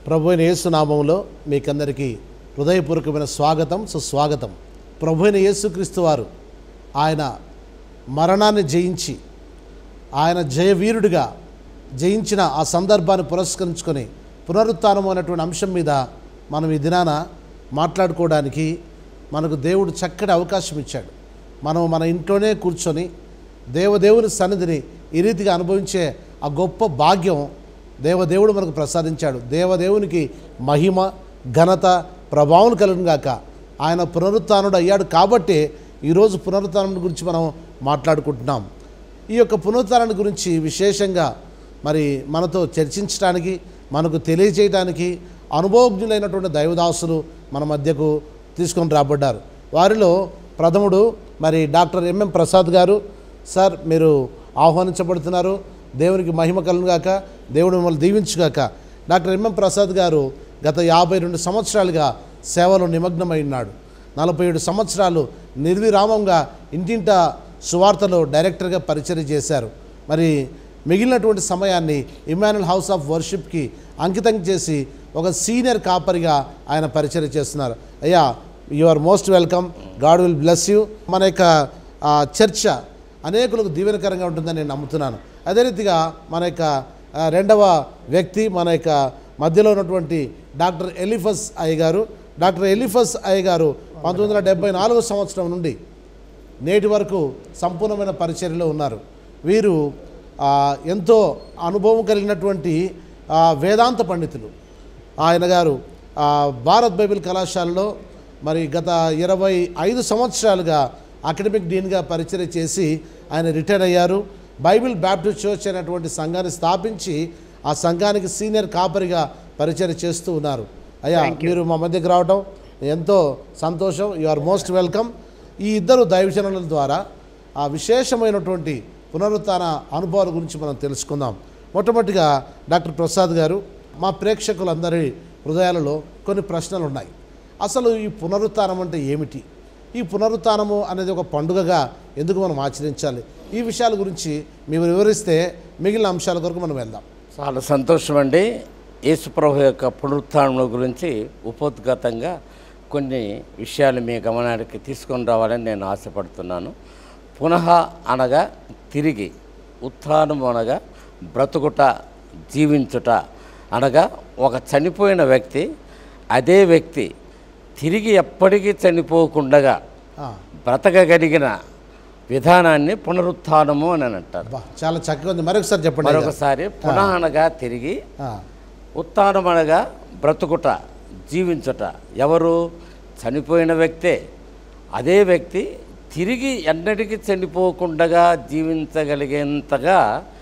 ప్రభు అయిన యేసునామంలో మీకందరికీ హృదయపూర్వకమైన స్వాగతం సుస్వాగతం ప్రభు అయిన యేసుక్రీస్తు వారు ఆయన మరణాన్ని జయించి ఆయన జయవీరుడిగా జయించిన ఆ సందర్భాన్ని పురస్కరించుకొని పునరుత్థానం అనేటువంటి అంశం మీద మనం ఈ దినాన మాట్లాడుకోవడానికి మనకు దేవుడు చక్కటి అవకాశం ఇచ్చాడు మనం మన ఇంట్లోనే కూర్చొని దేవదేవుని సన్నిధిని ఈ రీతిగా అనుభవించే ఆ గొప్ప భాగ్యం దేవదేవుడు మనకు ప్రసాదించాడు దేవదేవునికి మహిమ ఘనత ప్రభావం కలుగును గాక ఆయన పునరుత్థానుడు అయ్యాడు కాబట్టి ఈరోజు పునరుత్థానం గురించి మనం మాట్లాడుకుంటున్నాం ఈ యొక్క పునరుత్థానాన్ని గురించి విశేషంగా మరి మనతో చర్చించడానికి మనకు తెలియజేయడానికి అనుభవజ్ఞులైనటువంటి దైవదాసులు మన మధ్యకు తీసుకొని రాబడ్డారు వారిలో ప్రథముడు మరి డాక్టర్ ఎంఎం ప్రసాద్ గారు సార్ మీరు ఆహ్వానించబడుతున్నారు దేవునికి మహిమ కలుగుగాక దేవుడు మిమ్మల్ని దీవించుగాక డాక్టర్ ఎంఎం ప్రసాద్ గారు గత యాభై రెండు సంవత్సరాలుగా సేవలో నిమగ్నమై ఉన్నాడు నలభై ఏడు సంవత్సరాలు నిర్విరామంగా ఇంటింట సువార్తలో డైరెక్టర్గా పరిచయం చేశారు మరి మిగిలినటువంటి సమయాన్ని ఇమానుల్ హౌస్ ఆఫ్ వర్షిప్కి అంకితం చేసి ఒక సీనియర్ కాపరిగా ఆయన పరిచయం చేస్తున్నారు అయ్యా you are most welcome God will bless you మన యొక్క ఆ, చర్చ అనేకులకు దీవెనకరంగా ఉంటుందని నేను నమ్ముతున్నాను అదే రీతిగా మన యొక్క ఆ, రెండవ వ్యక్తి మన యొక్క మధ్యలో ఉన్నటువంటి డాక్టర్ ఎలిఫస్ అయ్య గారు డాక్టర్ ఎలిఫస్ అయ్య గారు పంతొమ్మిది వందల డెబ్బై నాలుగో సంవత్సరం నుండి నేటి వరకు సంపూర్ణమైన పరిచర్యలో ఉన్నారు వీరు ఆ, ఎంతో అనుభవం కలిగినటువంటి ఆ, వేదాంత పండితులు ఆయన గారు ఆ, భారత్ బైబిల్ కళాశాలలో మరి గత ఇరవై ఐదు సంవత్సరాలుగా అకాడమిక్ డీన్గా పరిచయం చేసి ఆయన రిటైర్ అయ్యారు బైబిల్ బ్యాప్టిస్ట్ చర్చ్ అనేటువంటి సంఘాన్ని స్థాపించి ఆ సంఘానికి సీనియర్ కాపరిగా పరిచయం చేస్తూ ఉన్నారు అయ్యా మీరు మా మధ్యకి రావడం ఎంతో సంతోషం యు ఆర్ మోస్ట్ వెల్కమ్ ఈ ఇద్దరు దైవజనుల ద్వారా ఆ విశేషమైనటువంటి పునరుత్థాన అనుభవాల గురించి మనం తెలుసుకుందాం మొట్టమొదటిగా డాక్టర్ ప్రసాద్ గారు మా ప్రేక్షకులందరి హృదయాలలో కొన్ని ప్రశ్నలు ఉన్నాయి అసలు ఈ పునరుత్థానం అంటే ఏమిటి ఈ పునరుత్థానము అనేది ఒక పండుగగా ఎందుకు మనం ఆచరించాలి ఈ విషయాల గురించి మీరు వివరిస్తే మిగిలిన అంశాల కొరకు మనం వెళ్దాం చాలా సంతోషం అండి యేసుప్రభు యొక్క పునరుత్థానం గురించి ఉపోద్ఘాతంగా కొన్ని విషయాలు మీ గమనానికి తీసుకొని రావాలని నేను ఆశపడుతున్నాను పునః అనగా తిరిగి ఉత్థానం అనగా బ్రతుకుట జీవించుట అనగా ఒక చనిపోయిన వ్యక్తి అదే వ్యక్తి తిరిగి ఎప్పటికీ చనిపోకుండగా ఆ, బ్రతకగలిగిన విధానాన్ని పునరుత్థానము అని అంటారు బా చాలా చక్కగా ఉంది మరొకసారి చెప్పండి అయ్యా. మరొకసారి పునః అనగా తిరిగి ఆ, ఉత్థానం అనగా బ్రతుకుట జీవించుట ఎవరు చనిపోయిన వ్యక్తే అదే వ్యక్తి తిరిగి ఎన్నటికీ చనిపోకుండా జీవించగలిగేంతగా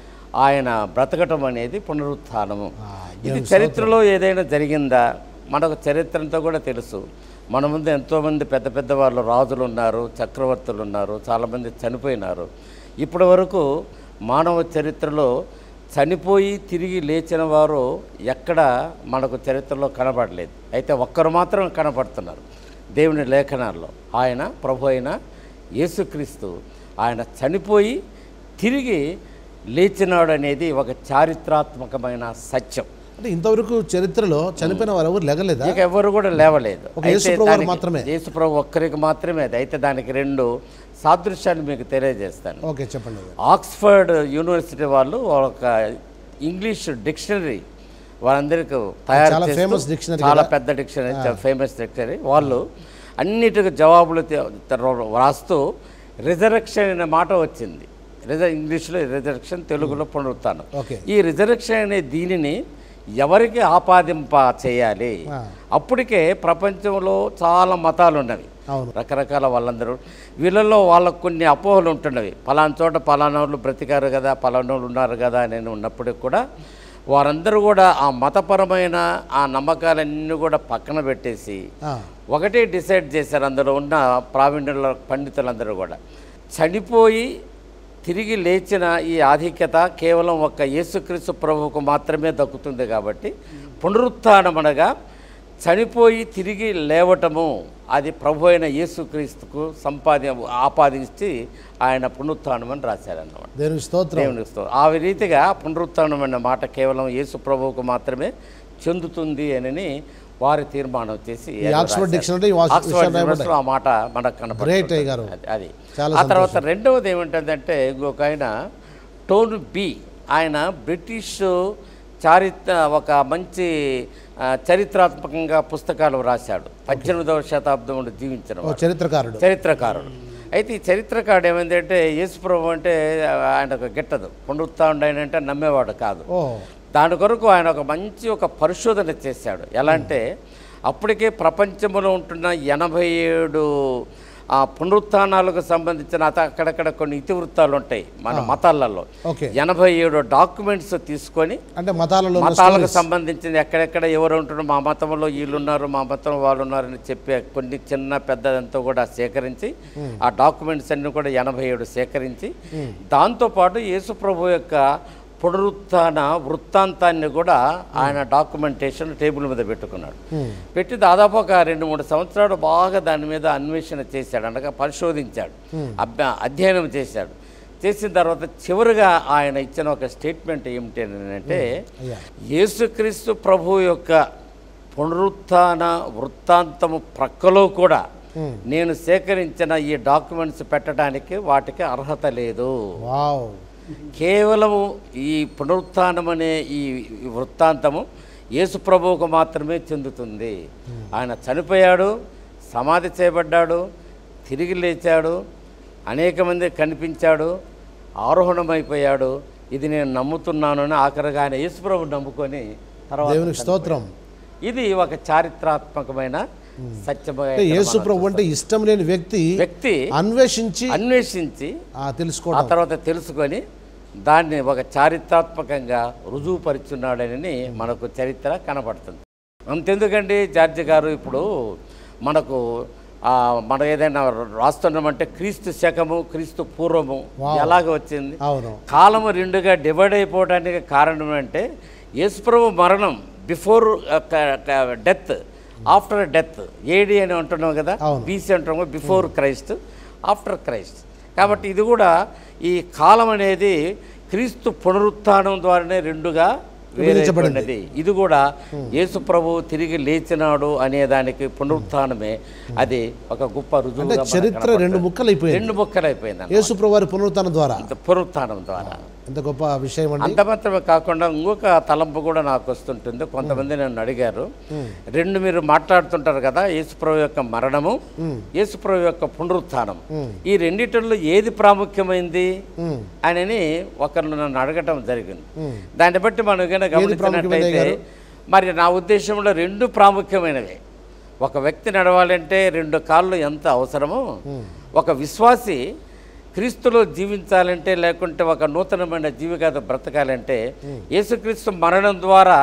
ఆయన బ్రతకటం అనేది పునరుత్థానము ఆ, ఇది చరిత్రలో ఏదైనా జరిగిందా మనకు చరిత్ర అంతా కూడా తెలుసు మన ముందు ఎంతోమంది పెద్ద పెద్ద వాళ్ళు రాజులు ఉన్నారు చక్రవర్తులు ఉన్నారు చాలామంది చనిపోయినారు ఇప్పటి వరకు మానవ చరిత్రలో చనిపోయి తిరిగి లేచిన వారు ఎక్కడ మనకు చరిత్రలో కనబడలేదు అయితే ఒక్కరు మాత్రం కనపడుతున్నారు దేవుని లేఖనాల్లో ఆయన ప్రభు అయిన యేసుక్రీస్తు ఆయన చనిపోయి తిరిగి లేచినాడు అనేది ఒక చారిత్రాత్మకమైన సత్యం అంటే ఇంతవరకు చరిత్రలో చనిపోయిన వారు ఎవరు లెగలేదా ఇక ఎవరు కూడా లేవలేదు ఒక అయితే యేసుప్రభు వారు దానికి- మాత్రమే. యేసుప్రభు ఒక్కరికి మాత్రమే అది అయితే దానికి రెండు సాదృశ్యాలు మీకు తెలియజేస్తాను ఓకే చెప్పండి అయ్యా. ఆక్స్ఫర్డ్ యూనివర్సిటీ వాళ్ళు ఒక ఇంగ్లీష్ డిక్షనరీ వాళ్ళందరికీ తయారు చాలా చేస్తూ- famous dictionary చాలా కదా? పెద్ద డిక్షనరీ ఫేమస్ డిక్షనరీ వాళ్ళు అన్నిటికి జవాబులు తె- తె- రాస్తూ రిజరక్షన్ అనే మాట వచ్చింది రిజ ఇంగ్లీష్లో రిజరక్షన్ తెలుగులో పునరుత్థానం ఓకే ఈ రిజరక్షన్ అనే దీనిని ఎవరికి ఆపాదింప చేయాలి ఆ. అప్పటికే ప్రపంచంలో చాలా మతాలు ఉన్నవి అవును రకరకాల వాళ్ళందరూ వీళ్ళల్లో వాళ్ళకు కొన్ని అపోహలు ఉంటున్నవి పలానా చోట పలానా వాళ్ళు బ్రతికారు కదా పలానా వాళ్ళు ఉన్నారు కదా అని ఉన్నప్పటికి కూడా వారందరూ కూడా ఆ మతపరమైన ఆ నమ్మకాలన్నీ కూడా పక్కన పెట్టేసి ఆ, ఒకటే డిసైడ్ చేశారు అందులో ఉన్న ప్రావీణ్యుల పండితులందరూ కూడా చనిపోయి తిరిగి లేచిన ఈ ఆధిక్యత కేవలం ఒక్క యేసుక్రీస్తు ప్రభువుకు మాత్రమే దక్కుతుంది కాబట్టి పునరుత్థానం అనగా చనిపోయి తిరిగి లేవటము అది ప్రభు అయిన యేసుక్రీస్తుకు సంపాది ఆపాదించి ఆయన పునరుత్థానం అని రాశారన్నమాట దేవుని స్తోత్రం దేవునికి స్తోత్రం. ఆ రీతిగా పునరుత్థానం అన్న మాట కేవలం యేసు ప్రభువుకు మాత్రమే చెందుతుంది అని వారి తీర్మానం చేసి ఈ ఆక్స్ఫర్డ్ డిక్షనరీ ఈ వాష్- ఆక్స్ఫర్డ్ విషయాలు యూనివర్సిటీలో ఆ మాట మనకు కనపడుతుంది గ్రేట్ అయ్య గారు అది- అది చాలా ఆ తర్వాత రెండవది ఏమిటంటే ఇంకొక ఆయన టోన్ బి ఆయన బ్రిటిష్ చారిత్ర ఒక మంచి ఆ, చరిత్రాత్మకంగా పుస్తకాలు రాశాడు పద్దెనిమిదవ శతాబ్దంలో జీవించిన ఓ వాడు. చరిత్రకారుడు చరిత్రకారుడు అయితే ఈ చరిత్రకారుడు ఏమైందంటే యేసుప్రభు అంటే ఆయనకు గిట్టదు పునరుత్థానుడు ఆయన అంటే నమ్మేవాడు కాదు ఓ దాని కొరకు ఆయన ఒక మంచి ఒక పరిశోధన చేశాడు ఎలా అంటే అప్పటికే ప్రపంచంలో ఉంటున్న ఎనభై ఏడు ఆ పునరుత్థానాలకు సంబంధించిన అత అక్కడక్కడ కొన్ని ఇతివృత్తాలు ఉంటాయి మన మతాలలో ఓకే ఎనభై ఏడు డాక్యుమెంట్స్ తీసుకొని అంటే మతాలలో ఉన్న మతాలకు సంబంధించింది ఎక్కడెక్కడ ఎవరు ఉంటున్నారు మా మతంలో వీళ్ళు ఉన్నారు మా మతం వాళ్ళు ఉన్నారని చెప్పే కొన్ని చిన్న పెద్దదంతా కూడా సేకరించి ఆ డాక్యుమెంట్స్ అన్ని కూడా ఎనభై ఏడు సేకరించి దాంతోపాటు యేసు ప్రభు యొక్క పునరుత్థాన వృత్తాంతాన్ని కూడా ఆయన డాక్యుమెంటేషన్ టేబుల్ మీద పెట్టుకున్నాడు పెట్టి దాదాపు ఒక రెండు మూడు సంవత్సరాలు బాగా దాని మీద అన్వేషణ చేశాడు అనగా పరిశోధించాడు అభ్య అధ్యయనం చేశాడు చేసిన తర్వాత చివరిగా ఆయన ఇచ్చిన ఒక స్టేట్మెంట్ ఏమిటి అని అంటే అయ్యా యేసుక్రీస్తు ప్రభు యొక్క పునరుత్థాన వృత్తాంతము ప్రక్కలో కూడా నేను సేకరించిన ఈ డాక్యుమెంట్స్ పెట్టడానికి వాటికి అర్హత లేదు వావ్ కేవలము ఈ పునరుత్థానం అనే ఈ ఈ వృత్తాంతము యేసు ప్రభువుకు మాత్రమే చెందుతుంది ఆయన చనిపోయాడు సమాధి చేయబడ్డాడు తిరిగి లేచాడు అనేక మంది కనిపించాడు ఆరోహణమైపోయాడు ఇది నేను నమ్ముతున్నాను అని ఆఖరిగా ఆయన యేసు ప్రభు నమ్ముకొని తర్వాత దేవునికి స్తోత్రం ఇది ఒక చారిత్రాత్మకమైన అంటే సత్యమైన యేసు ప్రభు అంటే ఇష్టం లేని వ్యక్తి వ్యక్తి అన్వేషించి అన్వేషించి ఆ ఆ తెలుసుకోవడం తర్వాత తెలుసుకొని దాన్ని ఒక చారిత్రాత్మకంగా రుజువుపరుచున్నాడని మనకు చరిత్ర కనబడుతుంది అంతెందుకండి జార్జి గారు ఇప్పుడు మనకు ఆ, మనం ఏదైనా రాస్తున్నామంటే క్రీస్తు శకము క్రీస్తు పూర్వము ఎలాగ వచ్చింది అవును కాలము రెండుగా డివైడ్ అయిపోవడానికి కారణం అంటే యేసుప్రభు మరణం before death after death AD అని అంటున్నాం కదా అవును. బీసీ అంటున్నాము బిఫోర్ క్రైస్ట్ ఆఫ్టర్ క్రైస్ట్ కాబట్టి ఇది కూడా ఈ కాలం అనేది క్రీస్తు పునరుత్థానం ద్వారానే రెండుగా విభజించబడింది. వేరైపోయినది ఇది కూడా యేసు ప్రభు తిరిగి లేచినాడు అనే దానికి పునరుత్థానమే అది ఒక గొప్ప అంటే రుజువుగా మనకు చరిత్ర రెండు కనపడుతుంది. ముక్కలు అయిపోయింది రెండు ముక్కలు అయిపోయింది యేసు ప్రభు వారి పునరుత్థానం ద్వారా పునరుత్థానం ద్వారా ఎంత గొప్ప విషయం అండి అంత మాత్రమే కాకుండా ఇంకొక తలంపు కూడా నాకు వస్తుంటుంది కొంతమంది నన్ను అడిగారు రెండు మీరు మాట్లాడుతుంటారు కదా యేసుప్రభు యొక్క మరణము యేసుప్రభు యొక్క పునరుత్థానం ఈ రెండిటిలో ఏది ప్రాముఖ్యమైంది ఉమ్, అని ఒకరు నన్ను అడగటం జరిగింది ఉమ్. దాన్ని బట్టి మనం కనుక గమనించినట్లయితే మరి నా ఉద్దేశంలో రెండు ప్రాముఖ్యమైనవి ఒక వ్యక్తి నడవాలంటే రెండు కాళ్ళు ఎంత అవసరమో ఒక విశ్వాసి క్రీస్తులో జీవించాలంటే లేకుంటే ఒక నూతనమైన జీవికాత బ్రతకాలంటే యేసుక్రీస్తు మరణం ద్వారా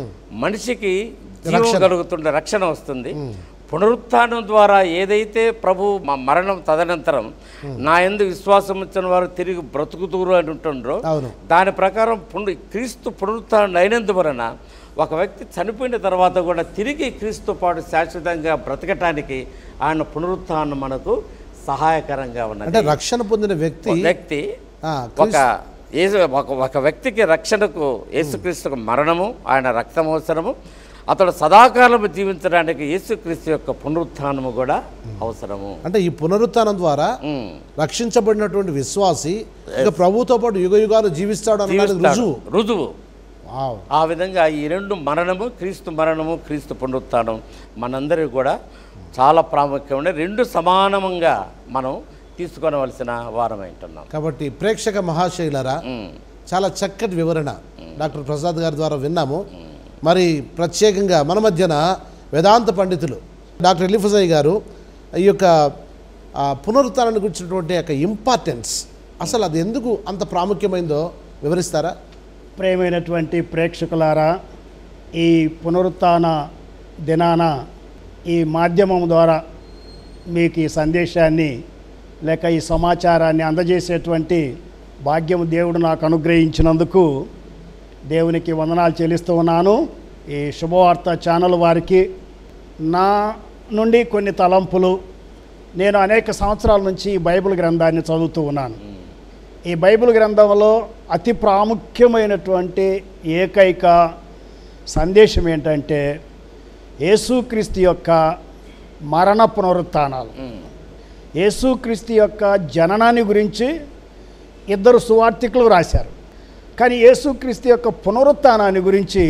మనిషికి జీవం కలుగుతుండే రక్షణ వస్తుంది పునరుత్థానం ద్వారా ఏదైతే ప్రభు మ- మరణం తదనంతరం నా ఎందు విశ్వాసం ఉంచిన వారు తిరిగి బ్రతుకుతూరు అని ఉంటుండ్రో అవును దాని ప్రకారం పునరు క్రీస్తు పునరుత్థానం అయినందువలన ఒక వ్యక్తి చనిపోయిన తర్వాత కూడా తిరిగి క్రీస్తు పాటు శాశ్వతంగా బ్రతకటానికి ఆయన పునరుత్థానం మనకు సహాయకరంగా ఉన్నది అంటే రక్షణ పొందిన వ్యక్తి ఒక వ్యక్తి ఆ, ఒక యేసు ఒక ఒక వ్యక్తికి రక్షణకు యేసుక్రీస్తుకు మరణము ఆయన రక్తం అవసరము అతడు సదాకాలము జీవించడానికి యేసుక్రీస్తు యొక్క పునరుత్థానము కూడా అవసరము అంటే ఈ పునరుత్థానం ద్వారా ఉమ్. రక్షించబడినటువంటి విశ్వాసి ఇక ప్రభుతో పాటు యుగ యుగాలు జీవిస్తాడు అనడానికి జీవిస్తాడు. రుజువు రుజువు వావ్ ఆ విధంగా ఈ రెండు మరణము క్రీస్తు మరణము క్రీస్తు పునరుత్థానం మనందరికీ కూడా చాలా ప్రాముఖ్యమైన రెండు సమానంగా మనం తీసుకొనవలసిన వారం అంటున్నాం కాబట్టి ప్రేక్షక మహాశైలరా ఉమ్. చాలా చక్కటి వివరణ డాక్టర్ ప్రసాద్ గారి ద్వారా విన్నాము మరి ప్రత్యేకంగా మన మధ్యన వేదాంత పండితులు డాక్టర్ ఎలిఫజయ్ గారు ఈ యొక్క ఆ, పునరుత్థానాన్ని గురించినటువంటి యొక్క ఇంపార్టెన్స్ అసలు అది ఎందుకు అంత ప్రాముఖ్యమైందో వివరిస్తారా ప్రేమైనటువంటి ప్రేక్షకులారా ఈ పునరుత్థాన దినాన ఈ మాధ్యమం ద్వారా మీకు ఈ సందేశాన్ని లేక ఈ సమాచారాన్ని అందజేసేటువంటి భాగ్యం దేవుడు నాకు అనుగ్రహించినందుకు దేవునికి వందనాలు చెల్లిస్తూ ఉన్నాను ఈ శుభవార్త ఛానల్ వారికి నా నుండి కొన్ని తలంపులు నేను అనేక సంవత్సరాల నుంచి ఈ బైబిల్ గ్రంథాన్ని చదువుతూ ఉన్నాను ఈ బైబిల్ గ్రంథంలో అతి ప్రాముఖ్యమైనటువంటి ఏకైక సందేశం ఏంటంటే యేసుక్రీస్తు యొక్క మరణ పునరుత్థానాలు యేసుక్రీస్తు యొక్క జననాన్ని గురించి ఇద్దరు సువార్థికులు రాశారు కానీ యేసుక్రీస్తు యొక్క పునరుత్థానాన్ని గురించి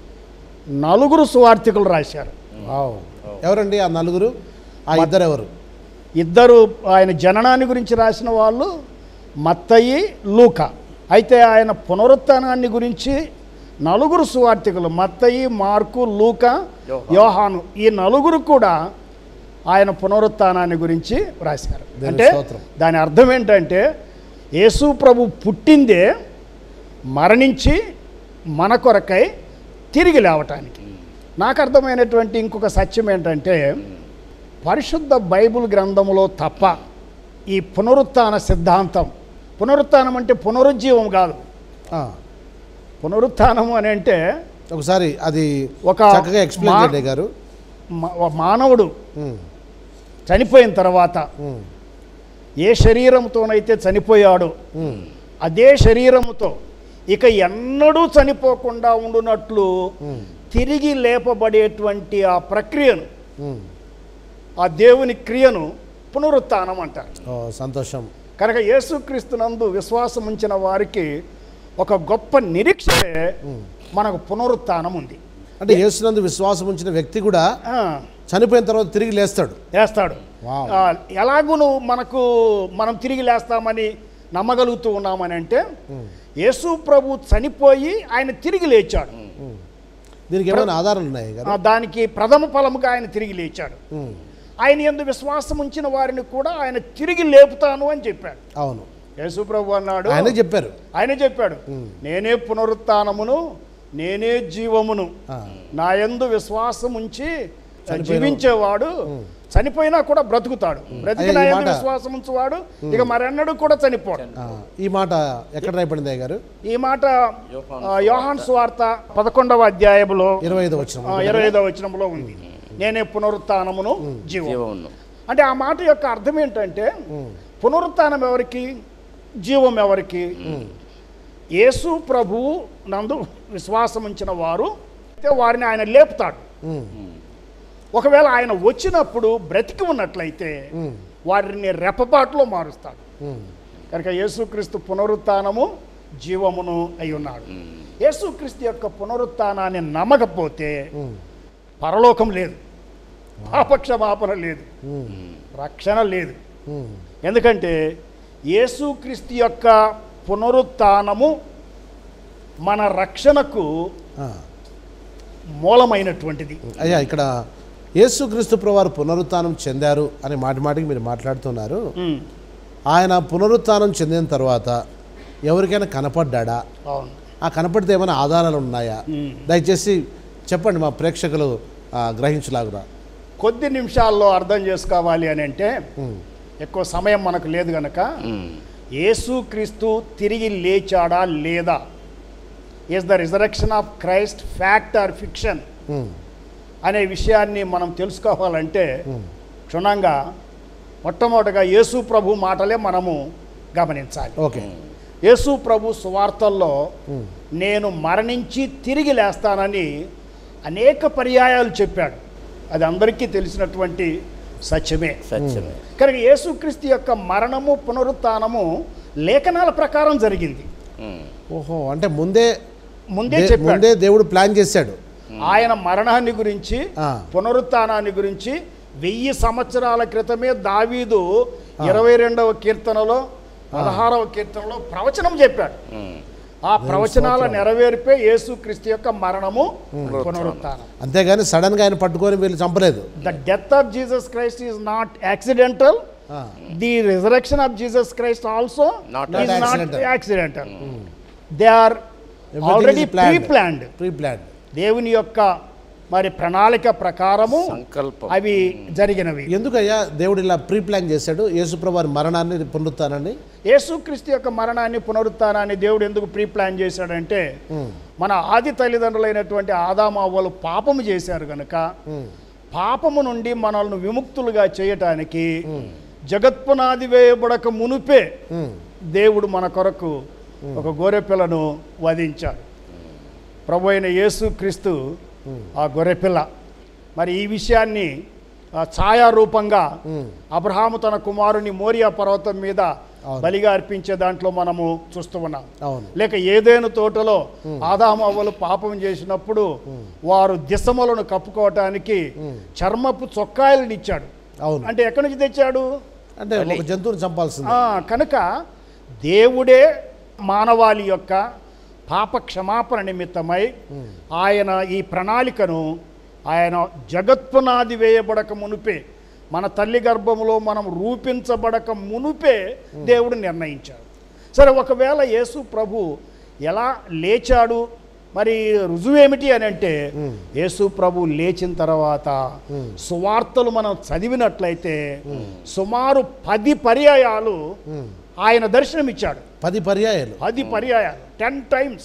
నలుగురు సువార్థికులు రాశారు వావ్. ఎవరండి ఆ నలుగురు ఆ ఇద్దరు ఎవరు ఇద్దరు ఆయన జననాన్ని గురించి రాసిన వాళ్ళు మత్తయి లూక అయితే ఆయన పునరుత్థానాన్ని గురించి నలుగురు సువార్థికులు మత్తయి మార్కు లూక యోహాను. యోహాను ఈ నలుగురు కూడా ఆయన పునరుత్థానాన్ని గురించి రాశారు దేవుని అంటే స్తోత్రం. దాని అర్థం ఏంటంటే యేసు ప్రభు పుట్టిందే మరణించి మన కొరకై తిరిగి లేవటానికి నాకు అర్థమైనటువంటి ఇంకొక సత్యం ఏంటంటే పరిశుద్ధ బైబిల్ గ్రంథములో తప్ప ఈ పునరుత్థాన సిద్ధాంతం పునరుత్థానం అంటే పునరుజ్జీవం కాదు ఆ, పునరుత్థానము అని అంటే ఒకసారి అది ఒక చక్కగా ఎక్స్ప్లెయిన్ మా- చేయండి గారు మా- మానవుడు ఉమ్, చనిపోయిన తర్వాత ఉమ్, ఏ శరీరంతోనైతే చనిపోయాడో ఉమ్, అదే శరీరముతో ఇక ఎన్నడూ చనిపోకుండా ఉండునట్లు ఉమ్, తిరిగి లేపబడేటువంటి ఆ ప్రక్రియను ఉమ్. ఆ దేవుని క్రియను పునరుత్థానం అంటారు ఓ సంతోషం కనుక యేసుక్రీస్తునందు విశ్వాసం ఉంచిన వారికి ఒక గొప్ప నిరీక్షే మనకు పునరుత్థానం ఉంది అంటే యేసునందు విశ్వాసం ఉంచిన వ్యక్తి కూడా ఆ, చనిపోయిన తర్వాత తిరిగి లేస్తాడు వేస్తాడు వావ్. ఆ, ఎలాగును మనకు మనం తిరిగి లేస్తామని నమ్మగలుగుతూ ఉన్నామని అంటే యేసు ప్రభు చనిపోయి ఆయన తిరిగి లేచాడు దీనికి ఏమైనా ఆధారాలు ఉన్నాయి గారు ఆ, దానికి ప్రథమ ఫలముగా ఆయన తిరిగి లేచాడు ఉమ్, ఆయన ఎందు విశ్వాసం ఉంచిన వారిని కూడా ఆయన తిరిగి లేపుతాను అని చెప్పాడు అవును యేసు ప్రభు అన్నాడు ఆయనే చెప్పారు ఆయన చెప్పాడు నేనే పునరుత్థానమును నేనే జీవమును ఆ, నా యందు విశ్వాసం ఉంచి జీవించేవాడు చనిపోయినా కూడా బ్రతుకుతాడు బ్రతికి అయ్యా, నా ఈ యందు మాట- విశ్వాసం ఉంచువాడు ఇక మరెన్నడూ కూడా చనిపోడు ఆ, ఈ మాట ఎక్కడ రాయబడింది అయ్య గారు ఈ మాట యోహాను ఆ, యోహాన్ స్వార్త పదకొండవ అధ్యాయములో ఇరవై ఐదు వచ్చిన ఆ, ఇరవై ఐదవ వచనంలో ఉంది నేనే పునరుత్థానమును జీవం జీవమును అంటే ఆ మాట యొక్క అర్థం ఏంటంటే పునరుత్థానం ఎవరికి జీవం ఎవరికి యేసు ప్రభువు నందు విశ్వాసం ఉంచిన వారు అయితే వారిని ఆయన లేపుతాడు ఒకవేళ ఆయన వచ్చినప్పుడు బ్రతికి ఉన్నట్లయితే వారిని రెప్పపాటులో మారుస్తాడు కనుక యేసుక్రీస్తు పునరుత్థానము జీవమును అయి ఉన్నాడు యేసుక్రీస్తు యొక్క పునరుత్థానాన్ని నమ్మకపోతే పరలోకం లేదు పాపక్షమాపణ లేదు రక్షణ లేదు ఎందుకంటే యేసుక్రీస్తు యొక్క పునరుత్థానము మన రక్షణకు మూలమైనటువంటిది అయ్యా ఇక్కడ యేసుక్రీస్తు ప్రభువారు పునరుత్థానం చెందారు అని మాటి మాటికి మీరు మాట్లాడుతున్నారు ఉమ్, ఆయన పునరుత్థానం చెందిన తర్వాత ఎవరికైనా కనపడ్డా అవును ఆ కనపడితే ఏమైనా ఆధారాలు ఉన్నాయా దయచేసి చెప్పండి మా ప్రేక్షకులు ఆ, గ్రహించలాగురా కొద్ది నిమిషాల్లో అర్థం చేసుకోవాలి అని అంటే ఎక్కువ సమయం మనకు లేదు గనక యేసుక్రీస్తు తిరిగి లేచాడా లేదా is the resurrection of Christ fact or fiction um, అనే విషయాన్ని మనం తెలుసుకోవాలంటే క్షుణ్ణంగా మొట్టమొదటిగా యేసు ప్రభు మాటలే మనము గమనించాలి ఓకే యేసు ప్రభు సువార్తల్లో నేను మరణించి తిరిగి లేస్తానని అనేక పర్యాయాలు చెప్పాడు అది అందరికీ తెలిసినటువంటి సత్యమే సత్యమే కనుక యేసుక్రీస్తు యొక్క మరణము పునరుత్థానము లేఖనాల ప్రకారం జరిగింది ఉమ్. ఓహో అంటే ముందే ముందే దే- చెప్పాడు ముందే దేవుడు ప్లాన్ చేశాడు ఆయన మరణాన్ని గురించి ఆ. పునరుత్థానాన్ని గురించి వెయ్యి సంవత్సరాల క్రితమే దావీదు ఇరవై రెండవ కీర్తనలో పదహారవ కీర్తనలో ప్రవచనం చెప్పాడు ఉమ్. ఆ ప్రవచనాల నెరవేర్పే యేసుక్రీస్తు యొక్క మరణము పునరుత్థానం అంతేగాని సడన్గా ఆయన పట్టుకొని వీళ్ళు చంపలేదు the death of Jesus Christ is not accidental ah, the resurrection of Jesus Christ also Not is not accidental. Accidental they are Everything already is planned. Preplanned preplan దేవుని యొక్క మరి ప్రణాళిక ప్రకారము సంకల్పం అవి జరిగినవి ఎందుకయ్యా దేవుడు ఇలా ప్రీ ప్లాన్ చేశాడు యేసుప్రభు వారి మరణాన్ని పునరుత్థానాన్ని యేసుక్రీస్తు యొక్క మరణాన్ని పునరుత్థానాన్ని దేవుడు ఎందుకు ప్రీ ప్లాన్ చేశాడంటే మన ఆది తల్లిదండ్రులైనటువంటి ఆదామావ్వలు పాపము చేశారు గనుక పాపము నుండి మనల్ని విముక్తులుగా చేయటానికి జగత్పునాది వేయబడక మునుపే దేవుడు మన కొరకు ఒక గొర్రెపిల్లను వధించాడు ప్రభు అయిన యేసుక్రీస్తు ఆ గొర్రెపిల్ల మరి ఈ విషయాన్ని ఆ, ఛాయారూపంగా అబ్రహాము తన కుమారుని మోరియా పర్వతం మీద అవును. బలిగా అర్పించే దాంట్లో మనము చూస్తూ ఉన్నాం అవును లేక ఏదేను తోటలో ఆదాము అవ్వలు పాపం చేసినప్పుడు వారు దిశములను కప్పుకోవటానికి చర్మపు చొక్కాయలను ఇచ్చాడు అవును అంటే ఎక్కడి నుంచి తెచ్చాడు అంటే ఒక జంతువుని చంపాల్సింది ఆ, కనుక దేవుడే మానవాళి యొక్క పాప క్షమాపణ నిమిత్తమై ఆయన ఈ ప్రణాళికను ఆయన జగత్పునాది వేయబడక మునుపే మన తల్లి గర్భములో మనం రూపించబడక మునుపే దేవుడు నిర్ణయించాడు సరే ఒకవేళ యేసు ప్రభు ఎలా లేచాడు మరి రుజువు ఏమిటి అని అంటే యేసు ప్రభు లేచిన తర్వాత సువార్తలు మనం చదివినట్లయితే సుమారు పది పర్యాయాలు ఆయన దర్శనమిచ్చాడు పది పర్యాయాలు పది పర్యాయాలు టెన్ టైమ్స్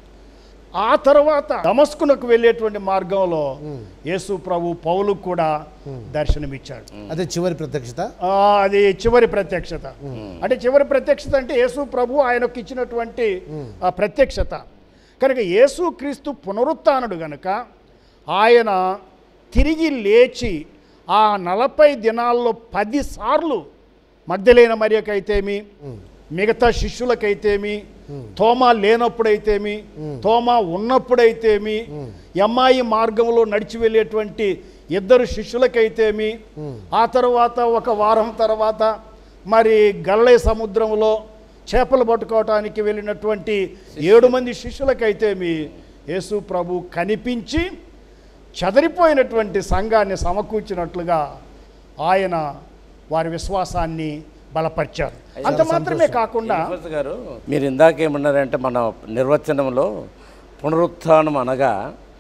ఆ తర్వాత దమస్కునకు వెళ్ళేటువంటి మార్గంలో యేసు ప్రభు పౌలు కూడా దర్శనమిచ్చాడు అదే చివరి ప్రత్యక్షత ఆ, అది చివరి ప్రత్యక్షత అంటే చివరి ప్రత్యక్షత అంటే యేసు ప్రభు ఆయనకు ఇచ్చినటువంటి ఆ ప్రత్యక్షత కనుక యేసు క్రీస్తు పునరుత్నుడు గనుక ఆయన తిరిగి లేచి ఆ నలభై దినాల్లో పది సార్లు మధ్యలేన మరియకైతేమి మిగతా శిష్యులకైతేమి తోమా లేనప్పుడైతేమి తోమా ఉన్నప్పుడైతేమి ఎమ్మాయి మార్గంలో నడిచి వెళ్ళేటువంటి ఇద్దరు శిష్యులకైతేమి ఆ తర్వాత ఒక వారం తర్వాత మరి గల్లై సముద్రంలో చేపలు పట్టుకోవటానికి వెళ్ళినటువంటి ఏడు మంది శిష్యులకైతేమి యేసు ప్రభు కనిపించి చెదరిపోయినటువంటి సంఘాన్ని సమకూర్చినట్లుగా ఆయన వారి విశ్వాసాన్ని బలపరిచారు అంత మాత్రమే కాకుండా ఎలిఫస్ గారు మీరు ఇందాక ఏమన్నారంటే మన నిర్వచనంలో పునరుత్థానం అనగా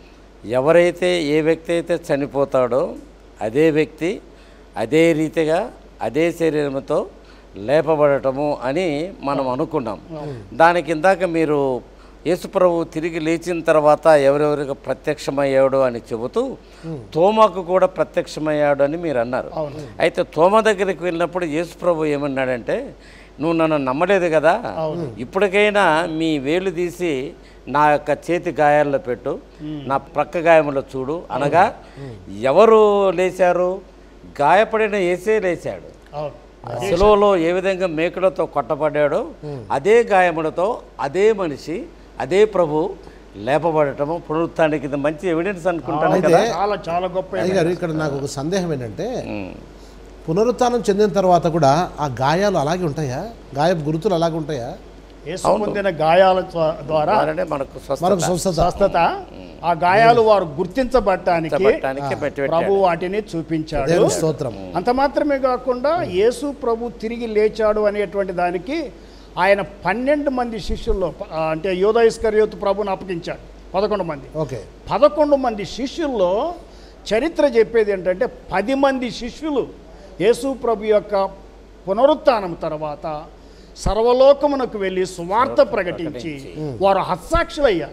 ఎవరైతే ఏ వ్యక్తి అయితే చనిపోతాడో అదే వ్యక్తి అదే రీతిగా అదే శరీరంతో లేపబడటము అని మనం అనుకున్నాం దానికి ఇందాక మీరు యేసుప్రభు తిరిగి లేచిన తర్వాత ఎవరెవరికి ప్రత్యక్షమయ్యాడు అని చెబుతూ తోమకు కూడా ప్రత్యక్షమయ్యాడు అని మీరు అన్నారు అయితే తోమ దగ్గరికి వెళ్ళినప్పుడు యేసుప్రభు ఏమన్నాడంటే నువ్వు నన్ను నమ్మలేదు కదా ఇప్పటికైనా మీ వేలు తీసి నా యొక్క చేతి గాయాల్లో పెట్టు నా ప్రక్క గాయములో చూడు అనగా ఎవరు లేచారు గాయపడిన ఏసే లేచాడు అవును శిలువలో ఏ విధంగా మేకులతో కొట్టబడ్డాడో అదే గాయములతో అదే మనిషి అదే ప్రభు లేపబడటము పునరుత్థానికి ఇది మంచి ఎవిడెన్స్ అనుకుంటాను అయితే- కదా చాలా చాలా గొప్ప అయ్యగారు ఇక్కడ నాకు ఒక సందేహం ఏంటంటే ఉమ్. పునరుత్థానం చెందిన తర్వాత కూడా ఆ గాయాలు అలాగే ఉంటాయా గాయపు గుర్తులు అలాగే ఉంటాయా యేసు పొందిన గాయాల ద్వా- ద్వారా అలానే మనకు స్వస్థత మనకు స్వస్థత స్వస్థత ఆ గాయాలు వారు గుర్తించబడటానికి పెట్టడానికి పెట్టి ప్రభు వాటిని చూపించాడు దేవుని స్తోత్రం అంత మాత్రమే కాకుండా యేసు ప్రభు తిరిగి లేచాడు అనేటువంటి దానికి ఆయన పన్నెండు మంది శిష్యుల్లో ఆ, అంటే యోధయిస్కర్యోతు ప్రభుని అప్పగించాడు పదకొండు మంది ఓకే పదకొండు మంది శిష్యుల్లో చరిత్ర చెప్పేది ఏంటంటే పది మంది శిష్యులు యేసు ప్రభు యొక్క పునరుత్థానం తర్వాత సర్వలోకమునకు వెళ్ళి సువార్త ప్రకటించి వారు హత్సాక్షులయ్యారు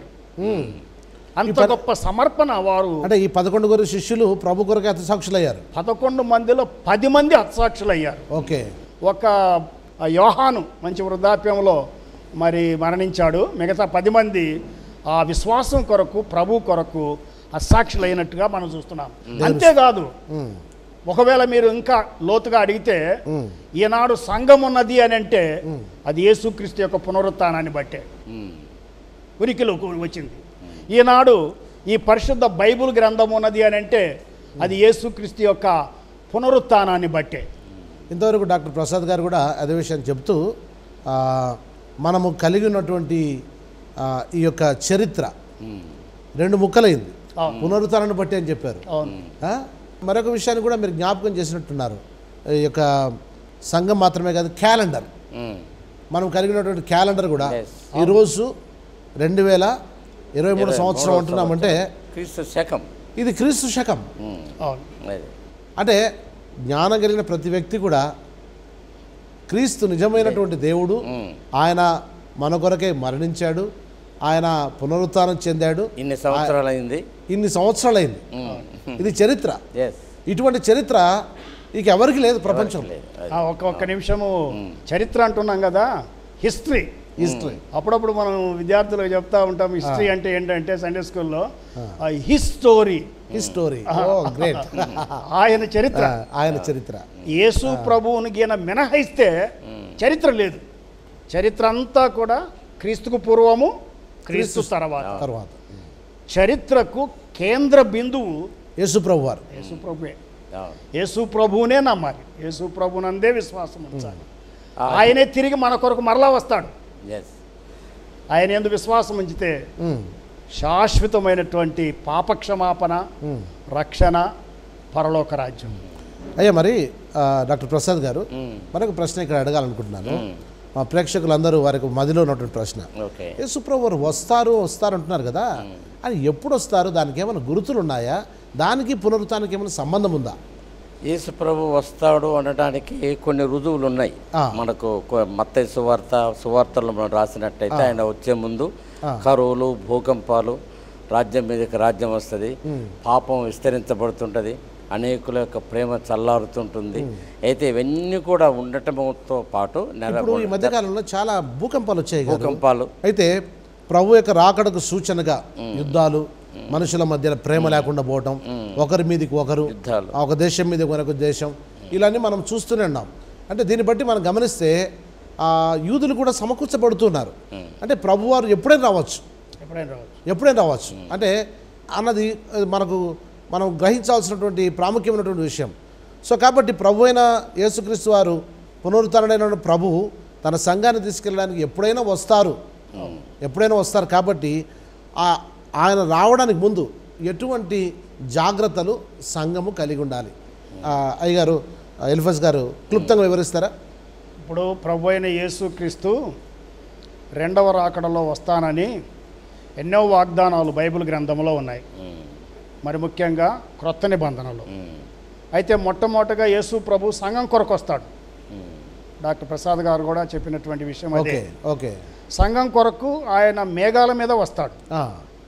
అంత గొప్ప సమర్పణ వారు అంటే ఈ పదకొండు గురు శిష్యులు ప్రభు కొరకు హతసాక్షులయ్యారు పదకొండు మందిలో పది మంది హత్సాక్షులయ్యారు ఓకే ఒక యోహాను మంచి వృద్ధాప్యంలో మరి మరణించాడు మిగతా పది మంది ఆ విశ్వాసం కొరకు ప్రభు కొరకు అసాక్షులైనట్టుగా మనం చూస్తున్నాం అంతేకాదు ఉమ్, ఒకవేళ మీరు ఇంకా లోతుగా అడిగితే ఈనాడు సంఘం ఉన్నది అని అంటే అది యేసుక్రీస్తు యొక్క పునరుత్థానాన్ని బట్టే ఉమ్. ఉనికిలోకి వచ్చింది ఈనాడు ఈ పరిశుద్ధ బైబిల్ గ్రంథం ఉన్నది అని అంటే అది యేసుక్రీస్తు యొక్క పునరుత్థానాన్ని బట్టే ఇంతవరకు డాక్టర్ ప్రసాద్ గారు కూడా అదే విషయం చెప్తూ ఆ, మనము కలిగి ఉన్నటువంటి ఆ, ఈ యొక్క చరిత్ర రెండు ముక్కలైంది అవును. పునరుత్థానాన్ని బట్టి అని చెప్పారు అవును ఆ? మరొక విషయాన్ని కూడా మీరు జ్ఞాపకం చేసినట్టున్నారు ఈ యొక్క సంఘం మాత్రమే కాదు క్యాలెండర్ ఉమ్. మనం కలిగినటువంటి క్యాలెండర్ కూడా Yes. ఈరోజు రెండు వేల ఇరవై మూడు ఇరవై సంవత్సరం మూడవ అంటున్నామంటే క్రీస్తు శకం ఇది క్రీస్తు శకం ఉమ్. అవును అది అంటే జ్ఞానం కలిగిన ప్రతి వ్యక్తి కూడా క్రీస్తు నిజమైనటువంటి దేవుడు ఉమ్. ఆయన మన కొరకే మరణించాడు ఆయన పునరుత్థానం చెందాడు ఇన్ని సంవత్సరాలు అయింది ఇన్ని సంవత్సరాలైంది ఇది చరిత్ర ఎస్ ఇటువంటి చరిత్ర ఇక ఎవరికి లేదు ప్రపంచంలో లేదు అది. ఆ, ఒక్క ఒక్క నిమిషము చరిత్ర అంటున్నాం కదా హిస్టరీ హిస్టరీ అప్పుడప్పుడు మనం విద్యార్థులకు చెప్తా ఉంటాం హిస్టరీ అంటే ఏంటంటే సండే స్కూల్లో హిస్టోరీ హిస్టరీ ఓ గ్రేట్ ఆయన చరిత్ర ఆయన చరిత్ర యేసు ప్రభువుని గీన మినహాయిస్తే చరిత్ర లేదు చరిత్ర అంతా కూడా క్రీస్తుకు పూర్వము క్రీస్తు తర్వాత తర్వాత చరిత్రకు కేంద్ర బిందువు యేసు ప్రభు వారు యేసు ప్రభువే అవును. యేసు ప్రభువునే నమ్మాలి యేసు ప్రభునందే విశ్వాసం ఉంచాలి ఆయనే తిరిగి మన కొరకు మరలా వస్తాడు ఎస్ ఆయన ఎందు విశ్వాసం ఉంచితే ఉమ్, శాశ్వతమైనటువంటి పాపక్షమాపణ రక్షణ పరలోక రాజ్యం అయ్యా మరి ఆ, డాక్టర్ ప్రసాద్ గారు మరొక ప్రశ్న ఇక్కడ అడగాలనుకుంటున్నాను మా ప్రేక్షకులందరూ వారికి మదిలో ఉన్నటువంటి ప్రశ్న ఓకే యేసుప్రభు వారు వస్తారు వస్తారు అంటున్నారు కదా అని ఎప్పుడు వస్తారు దానికి ఏమైనా గుర్తులు ఉన్నాయా దానికి పునరుత్థానికి ఏమైనా సంబంధం ఉందా యేసు ప్రభు వస్తాడు అనడానికి కొన్ని రుజువులు ఉన్నాయి ఆ. మనకు కొ- మత్తయి సువార్త సువార్తలు మనం రాసినట్టయితే ఆయన వచ్చే ముందు కరువులు భూకంపాలు రాజ్యం మీదకి రాజ్యం వస్తుంది పాపం విస్తరించబడుతుంటుంది అనేకుల యొక్క ప్రేమ చల్లారుతుంటుంది అయితే ఇవన్నీ కూడా ఉండటంతో పాటు నెర ఇప్పుడు ఈ మధ్యకాలంలో చాలా భూకంపాలు వచ్చాయి కదా భూకంపాలు అయితే ప్రభు యొక్క రాకడకు సూచనగా యుద్ధాలు మనుషుల మధ్య ప్రేమ లేకుండా పోవటం ఒకరి మీదకి ఒకరు యుద్ధాలు ఒక దేశం మీద మరొక దేశం ఇలాన్ని మనం చూస్తూనే ఉన్నాం అంటే దీన్ని బట్టి మనం గమనిస్తే ఆ యూదులు కూడా సమకూర్చబడుతున్నారు అంటే ప్రభువారు ఎప్పుడైనా రావచ్చు ఎప్పుడైనా రావచ్చు ఎప్పుడైనా రావచ్చు అంటే అన్నది అది మనకు మనం గ్రహించాల్సినటువంటి ప్రాముఖ్యమైనటువంటి విషయం సో కాబట్టి ప్రభు అయిన యేసుక్రీస్తు వారు పునరుద్ధరణైన ప్రభువు తన సంఘాన్ని తీసుకెళ్ళడానికి ఎప్పుడైనా వస్తారు ఎప్పుడైనా వస్తారు కాబట్టి ఆ ఆయన రావడానికి ముందు ఎటువంటి జాగ్రత్తలు సంఘము కలిగి ఉండాలి ఆ, అయ్యగారు ఆ, ఎల్ఫస్ గారు క్లుప్తంగా వివరిస్తారా ఇప్పుడు ప్రభు అయిన యేసుక్రీస్తు రెండవ రాకడలో వస్తానని ఎన్నో వాగ్దానాలు బైబిల్ గ్రంథంలో ఉన్నాయి మరి ముఖ్యంగా క్రొత్త నిబంధనలు అయితే మొట్టమొదటగా యేసు ప్రభు సంఘం కొరకు వస్తాడు డాక్టర్ ప్రసాద్ గారు కూడా చెప్పినటువంటి విషయం అదే ఓకే ఓకే సంఘం కొరకు ఆయన మేఘాల మీద వస్తాడు ఆ,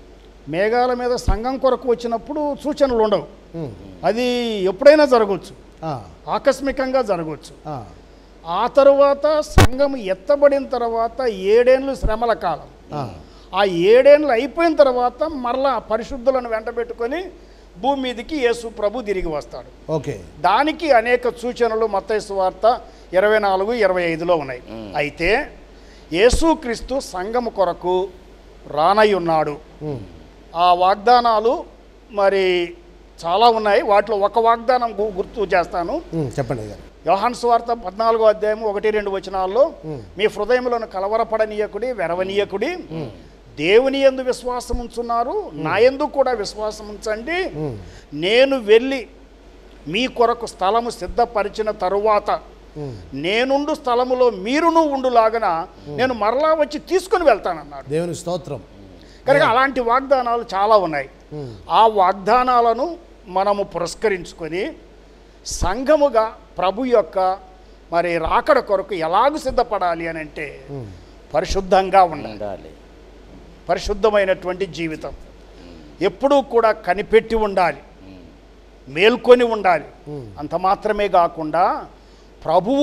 మేఘాల మీద సంఘం కొరకు వచ్చినప్పుడు సూచనలు ఉండవు ఉమ్, అది ఎప్పుడైనా జరగవచ్చు ఆ, ఆకస్మికంగా జరగవచ్చు ఆ, ఆ తరువాత సంఘం ఎత్తబడిన తర్వాత ఏడేళ్ళు శ్రమల కాలం ఆ, ఆ ఏడేళ్ళు అయిపోయిన తర్వాత మరలా పరిశుద్ధులను వెంటబెట్టుకొని భూమి మీదకి యేసు ప్రభు తిరిగి వస్తాడు ఓకే దానికి అనేక సూచనలు మత్తయి వార్త ఇరవై నాలుగు ఇరవై ఐదులో ఉన్నాయి అయితే యేసుక్రీస్తు సంఘము కొరకు రానై ఉన్నాడు ఉమ్, ఆ వాగ్దానాలు మరి చాలా ఉన్నాయి వాటిలో ఒక వాగ్దానం గు- గుర్తు చేస్తాను ఉమ్, చెప్పండి అయ్యగారు యోహాన్ స్వార్త పద్నాలుగో అధ్యాయం ఒకటి రెండు వచనాల్లో మీ హృదయములను కలవరపడనీయకుడి వెరవనీయకుడి దేవుని ఎందు విశ్వాసం ఉంచున్నారు నా ఎందు కూడా విశ్వాసం ఉంచండి నేను వెళ్ళి మీ కొరకు స్థలము సిద్ధపరిచిన తరువాత నేనుండు స్థలములో మీరును ఉండులాగన నేను మరలా వచ్చి తీసుకొని వెళ్తానన్నాడు దేవుని స్తోత్రం కనుక అలాంటి వాగ్దానాలు చాలా ఉన్నాయి ఆ వాగ్దానాలను మనము పురస్కరించుకొని సంఘముగా ప్రభు యొక్క మరి రాకడ కొరకు ఎలాగూ సిద్ధపడాలి అని అంటే పరిశుద్ధంగా ఉండాలి ఉండాలి పరిశుద్ధమైనటువంటి జీవితం ఎప్పుడూ కూడా కనిపెట్టి ఉండాలి మేల్కొని ఉండాలి అంత మాత్రమే కాకుండా ప్రభువు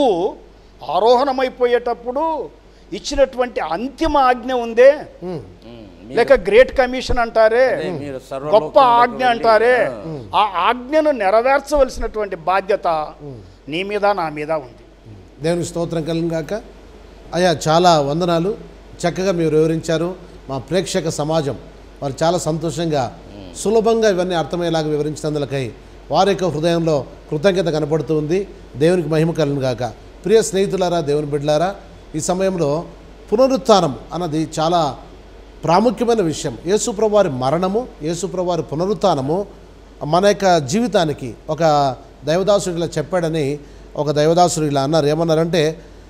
ఆరోహణమైపోయేటప్పుడు ఇచ్చినటువంటి అంతిమ ఆజ్ఞ ఉందే ఉమ్, ఉమ్, లేక గ్రేట్ కమిషన్ అంటారే అదే మీరు గొప్ప సర్వలోకములకు ఆజ్ఞ వెళ్ళి, అంటారే ఆ, ఆ ఆజ్ఞను నెరవేర్చవలసినటువంటి బాధ్యత నీ మీద నా మీద ఉంది దేవుని స్తోత్రం కలిగిన గాక అయ్యా చాలా వందనాలు చక్కగా మీరు వివరించారు మా ప్రేక్షక సమాజం వారు చాలా సంతోషంగా సులభంగా ఇవన్నీ అర్థమయ్యేలాగా వివరించినందులకై వారి యొక్క హృదయంలో కృతజ్ఞత కనపడుతూ ఉంది దేవునికి మహిమ కలిగిన గాక ప్రియ స్నేహితులారా దేవుని బిడ్డలారా ఈ సమయంలో పునరుత్థానం అన్నది చాలా ప్రాముఖ్యమైన విషయం యేసుప్రభు వారి మరణము యేసుప్రభు వారి పునరుత్థానము మన యొక్క జీవితానికి ఒక దైవదాసుడు ఇలా చెప్పాడని ఒక దైవదాసుడు ఇలా అన్నారు ఏమన్నారంటే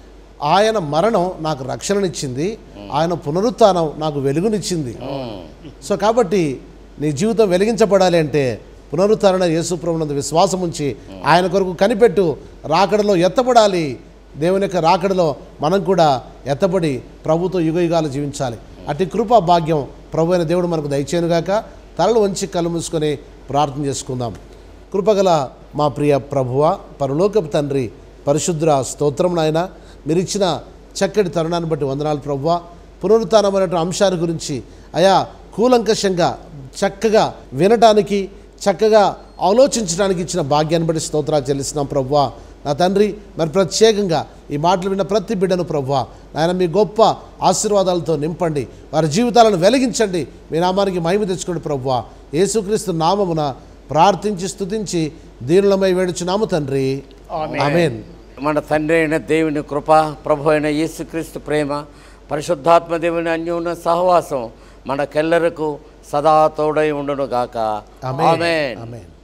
ఆయన మరణం నాకు రక్షణనిచ్చింది ఆయన పునరుత్థానం నాకు వెలుగునిచ్చింది సో కాబట్టి నీ జీవితం వెలిగించబడాలి అంటే పునరుద్ధరణ యేసుప్రభునందు విశ్వాసం ఉంచి ఆయన కొరకు కనిపెట్టు రాకడలో ఎత్తబడాలి దేవుని యొక్క రాకడలో మనం కూడా ఎత్తబడి ప్రభుతో యుగ యుగాలు జీవించాలి అటు కృపా భాగ్యం ప్రభు అయిన దేవుడు మనకు దయచేయనుగాక తలలు వంచి కళ్ళు మూసుకొని ప్రార్థన చేసుకుందాం కృపగల మా ప్రియ ప్రభువ పరలోకపు తండ్రి పరిశుద్ర స్తోత్రం నాయన మీరు ఇచ్చిన చక్కటి తరుణాన్ని బట్టి వందనాలు ప్రవ్వా పునరుత్నమైనటువంటి అంశాల గురించి అయా కూలంకషంగా చక్కగా వినటానికి చక్కగా ఆలోచించడానికి ఇచ్చిన భాగ్యాన్ని బట్టి స్తోత్రాలు చెల్లిస్తున్నాం ప్రవ్వా నా తండ్రి మరి ప్రత్యేకంగా ఈ మాటలు విన్న ప్రతి బిడ్డను ప్రవ్వా నాయన మీ గొప్ప ఆశీర్వాదాలతో నింపండి వారి జీవితాలను వెలిగించండి మీ నామానికి మహిమ తెచ్చుకోండి ప్రవ్వా యేసుక్రీస్తు నామమున ప్రార్థించి స్తుతించి దీనులమై వేడుచున్నాము తండ్రి ఆమేన్. ఆమెన్ మన తండ్రి అయిన దేవుని కృప ప్రభు అయిన యేసుక్రీస్తు ప్రేమ పరిశుద్ధాత్మ దేవుని అన్యోన్య సహవాసం మనకెల్లరకు సదా తోడై ఉండును గాక ఆమేన్ ఆమేన్ ఆమేన్